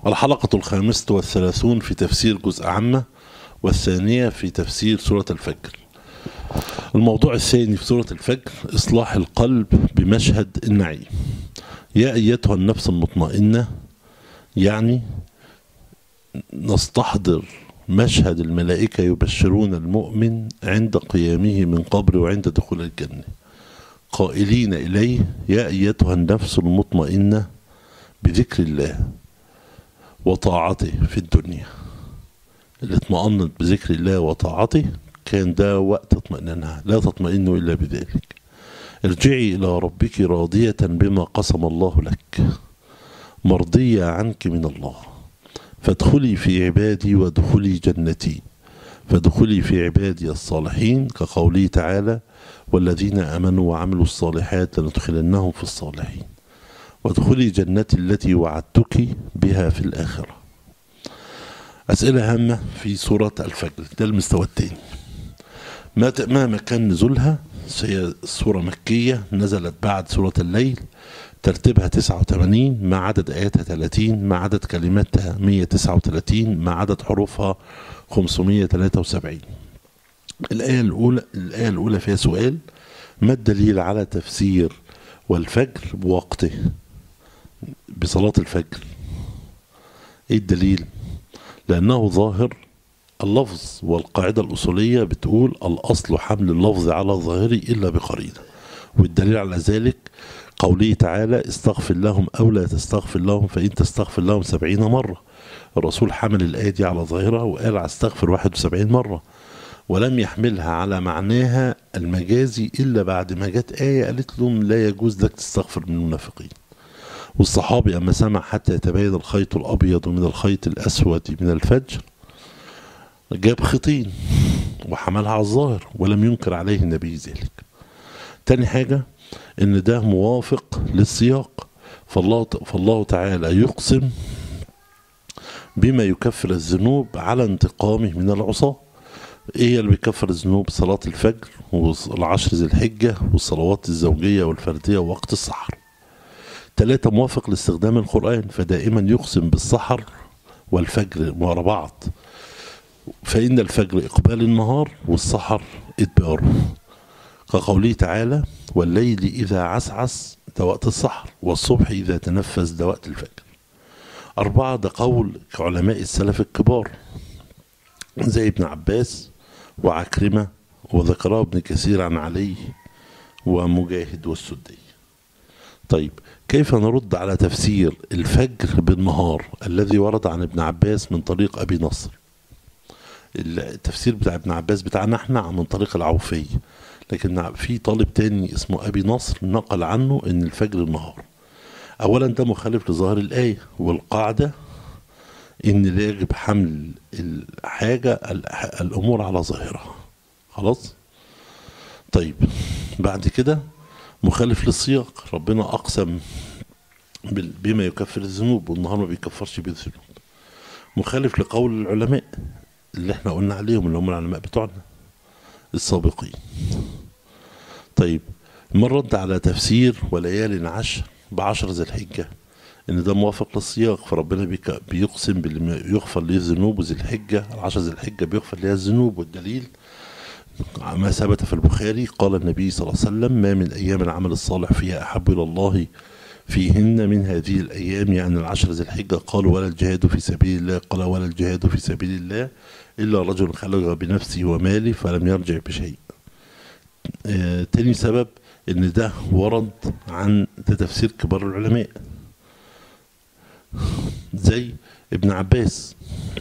الحلقة الخامسة والثلاثون في تفسير جزء عامة والثانية في تفسير سورة الفجر الموضوع الثاني في سورة الفجر إصلاح القلب بمشهد النعيم يا أيتها النفس المطمئنة يعني نستحضر مشهد الملائكة يبشرون المؤمن عند قيامه من قبر وعند دخول الجنة قائلين إليه يا أيتها النفس المطمئنة بذكر الله وطاعته في الدنيا اللي اطمأنت بذكر الله وطاعته كان ده وقت اطمئنانها لا تطمئن إلا بذلك ارجعي إلى ربك راضية بما قسم الله لك مرضية عنك من الله فادخلي في عبادي وادخلي جنتي فادخلي في عبادي الصالحين كقوله تعالى والذين آمنوا وعملوا الصالحات لندخلنهم في الصالحين وادخلي جنتي التي وعدتك بها في الآخرة أسئلة هامة في سورة الفجر ده المستوى الثاني مهما كان نزولها هي سورة مكية نزلت بعد سورة الليل ترتيبها 89 مع عدد آياتها 30 مع عدد كلماتها 139 مع عدد حروفها 573 الآية الأولى الآية الأولى فيها سؤال ما الدليل على تفسير والفجر بوقته بصلاة الفجر ايه الدليل لأنه ظاهر اللفظ والقاعدة الأصولية بتقول الأصل حمل اللفظ على ظاهره إلا بقرينة والدليل على ذلك قوله تعالى استغفر لهم أو لا تستغفر لهم فإن تستغفر لهم سبعين مرة الرسول حمل الآية دي على ظاهرها وقال استغفر واحد وسبعين مرة ولم يحملها على معناها المجازي إلا بعد ما جت آية قالت لهم لا يجوز لك تستغفر من المنافقين والصحابي أما سمع حتى يتبين الخيط الأبيض من الخيط الأسود من الفجر جاب خيطين وحملها على الظاهر ولم ينكر عليه النبي ذلك تاني حاجة ان ده موافق للسياق فالله, فالله تعالى يقسم بما يكفر الذنوب على انتقامه من العصاة ايه اللي بيكفر الذنوب صلاة الفجر والعشر ذي الحجة والصلوات الزوجية والفردية ووقت السحر ثلاثة موافق لاستخدام القرآن فدائما يقسم بالسحر والفجر ورا بعض فإن الفجر إقبال النهار والسحر إدباره كقوله تعالى والليل إذا عسعس ده وقت السحر والصبح إذا تنفس ده وقت الفجر أربعة ده قول علماء السلف الكبار زي ابن عباس وعكرمة وذكراه ابن كثير عن علي ومجاهد والسدي طيب كيف نرد على تفسير الفجر بالنهار الذي ورد عن ابن عباس من طريق أبي نصر التفسير بتاع ابن عباس بتاعنا احنا من طريق العوفي لكن في طالب تاني اسمه أبي نصر نقل عنه ان الفجر النهار اولا ده مخالف لظاهر الآية والقاعدة ان لا يجب حمل الحاجة الامور على ظاهرها خلاص طيب بعد كده مخالف للسياق ربنا اقسم بما يكفر الذنوب والنهار ما بيكفرش بالذنوب مخالف لقول العلماء اللي احنا قلنا عليهم اللي هم العلماء بتوعنا السابقين طيب ما الرد على تفسير وليالي عشر بعشر ذي الحجة ان ده موافق للسياق فربنا بيقسم باللي يغفر ليه الذنوب وذي الحجة العشر ذي الحجة بيغفر ليها الذنوب والدليل ما ثبت في البخاري قال النبي صلى الله عليه وسلم ما من أيام العمل الصالح فيها أحب إلى الله فيهن من هذه الأيام يعني العشر ذي الحجة قال ولا الجهاد في سبيل الله قال ولا الجهاد في سبيل الله إلا رجل خلق بنفسه وماله فلم يرجع بشيء آه تاني سبب ان ده ورد عن ده تفسير كبار العلماء زي ابن عباس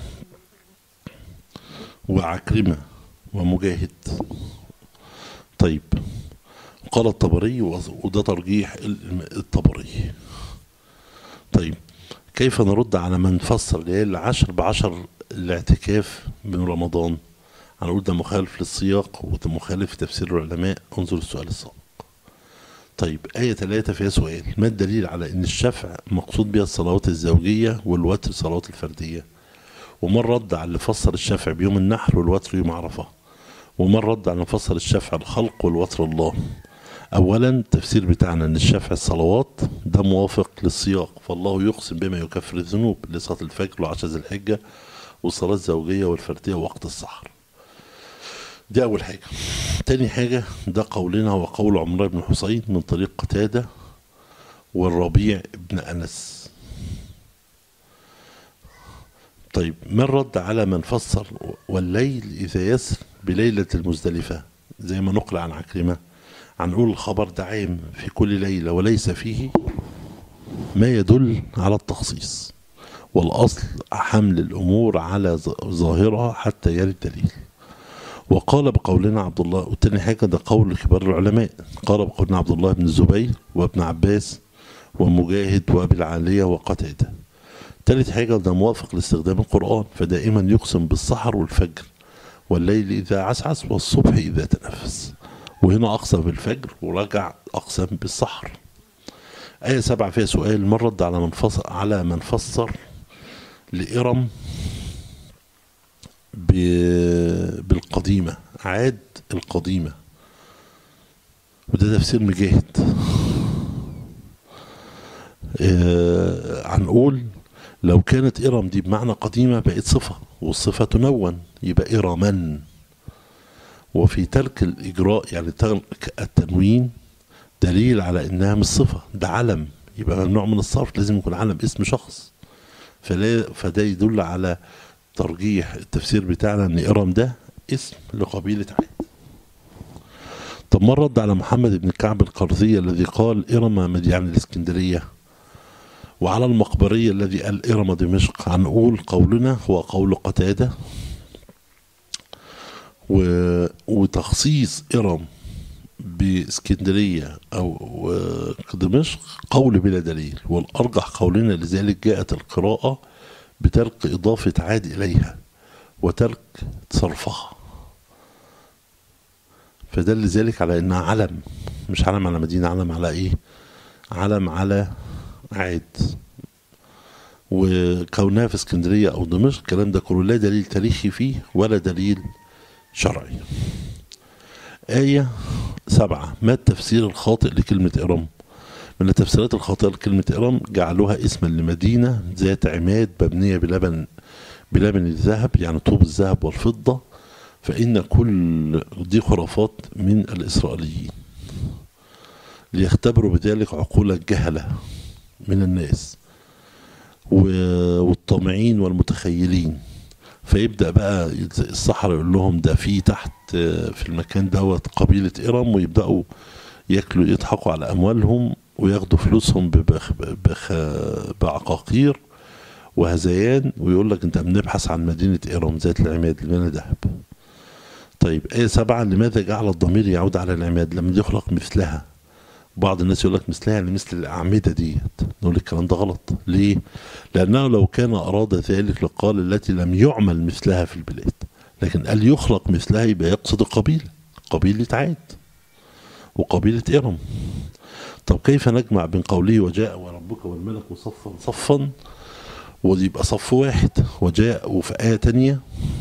وعكرمة ومجاهد طيب قال الطبري وده ترجيح الطبري طيب كيف نرد على من فسر ليالي العشر بعشر الاعتكاف من رمضان هنقول ده مخالف للسياق وده مخالف تفسير العلماء انظر السؤال السابق طيب آية ثلاثة فيها سؤال ما الدليل على أن الشفع مقصود بها الصلوات الزوجية والوتر الصلوات الفردية وما الرد على اللي فسر الشفع بيوم النحر والوتر يوم عرفة وما الرد على اللي فسر الشفع الخلق والوتر الله اولا التفسير بتاعنا ان الشفع الصلوات ده موافق للسياق فالله يقسم بما يكفر الذنوب لصلاة الفجر وعشاء ذي الحجة والصلاة الزوجية والفردية ووقت السحر دي أول حاجة تاني حاجة ده قولنا هو قول عمران بن حسين من طريق قتادة والربيع بن أنس طيب ما الرد على من فسر والليل إذا يسر بليلة المزدلفة زي ما نقل عن عكرمة هنقول الخبر ده عام في كل ليلة وليس فيه ما يدل على التخصيص والأصل حمل الأمور على ظاهرها حتى يرد دليل وقال بقولنا عبد الله والتاني حاجة ده قول كبار العلماء قال بقولنا عبد الله بن الزبير وابن عباس ومجاهد وابي العالية وقتادة تالت حاجة ده موافق لاستخدام القرآن فدائما يقسم بالسحر والفجر والليل إذا عسعس والصبح إذا تنفس وهنا أقسم بالفجر ورجع أقسم بالسحر آية سبعة فيها سؤال من رد على من فسر على من فسر لإرم بالقديمة عاد القديمة وده تفسير مجاهد آه هنقول لو كانت إرم دي بمعنى قديمة بقت صفة والصفة تنون يبقى إرما وفي ترك الإجراء يعني ترك التنوين دليل على إنها مش صفة ده علم يبقى ممنوع من الصرف لازم يكون علم اسم شخص فلا فده يدل على ترجيح التفسير بتاعنا ان ارم ده اسم لقبيله عاد طب ما رد على محمد بن كعب القرظي الذي قال ارم مديان الاسكندريه وعلى المقبري الذي قال ارم دمشق هنقول قولنا هو قول قتاده و... وتخصيص ارم باسكندريه او دمشق قول بلا دليل والارجح قولنا لذلك جاءت القراءه بترك إضافة عاد إليها وترك صرفها فدل ذلك على إنها علم مش علم على مدينة علم على إيه علم على عاد وكونها في اسكندرية أو دمشق الكلام ده كله لا دليل تاريخي فيه ولا دليل شرعي آية سبعة ما التفسير الخاطئ لكلمة إرم من التفسيرات الخاطئة لكلمة إرم جعلوها اسما لمدينة ذات عماد مبنية بلبن بلبن الذهب يعني طوب الذهب والفضة فإن كل دي خرافات من الإسرائيليين ليختبروا بذلك عقول الجهلة من الناس والطامعين والمتخيلين فيبدأ بقى الصحراء يقول لهم ده في تحت في المكان دوت قبيلة إرم ويبدأوا ياكلوا يضحكوا على أموالهم وياخدوا فلوسهم ببخ بخ بعقاقير وهذيان ويقول لك انت بنبحث عن مدينة إيرام ذات العماد اللي لنا ذهب طيب آية سبعة لماذا جعل الضمير يعود على العماد لم يخلق مثلها بعض الناس يقول لك مثلها يعني مثل الأعمدة ديت نقول الكلام ده غلط ليه؟ لأنه لو كان أراد ذلك لقال التي لم يعمل مثلها في البلاد لكن قال يخلق مثلها يبقى يقصد القبيلة قبيلة عاد وقبيلة إرم طب كيف نجمع بين قوله وجاء وربك والملك صفا صفا ويبقى صف واحد وجاء وفي آية تانية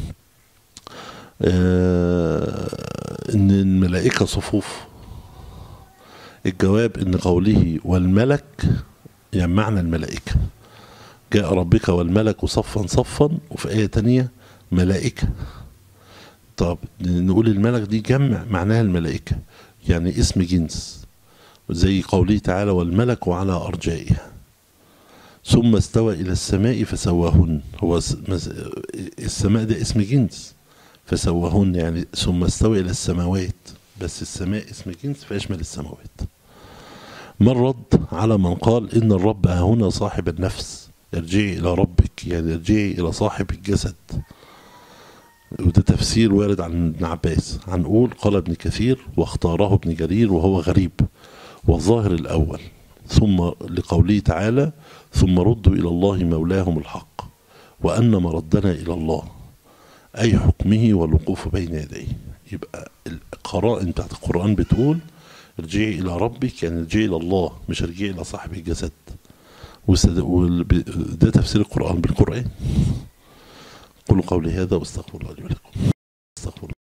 آه إن الملائكة صفوف الجواب إن قوله والملك يعني معنى الملائكة جاء ربك والملك صفا صفا وفي آية تانية ملائكة طب نقول الملك دي جمع معناها الملائكة يعني اسم جنس زي قوله تعالى والملك على أرجائها ثم استوى إلى السماء فسواهن هو السماء ده اسم جنس فسواهن يعني ثم استوى إلى السماوات بس السماء اسم جنس فيشمل السماوات ما الرد على من قال إن الرب هنا صاحب النفس ارجعي إلى ربك يعني ارجعي إلى صاحب الجسد وده تفسير وارد عن ابن عباس هنقول قال ابن كثير واختاره ابن جرير وهو غريب والظاهر الأول ثم لقوله تعالى ثم ردوا إلى الله مولاهم الحق وأن مردنا إلى الله أي حكمه والوقوف بين يديه يبقى القرائن بتاعت القرآن بتقول ارجعي إلى ربك يعني ارجعي إلى الله مش ارجعي إلى صاحب الجسد ده تفسير القرآن بالقرآن قولوا قولي هذا واستغفر الله لي ولكم استغفر الله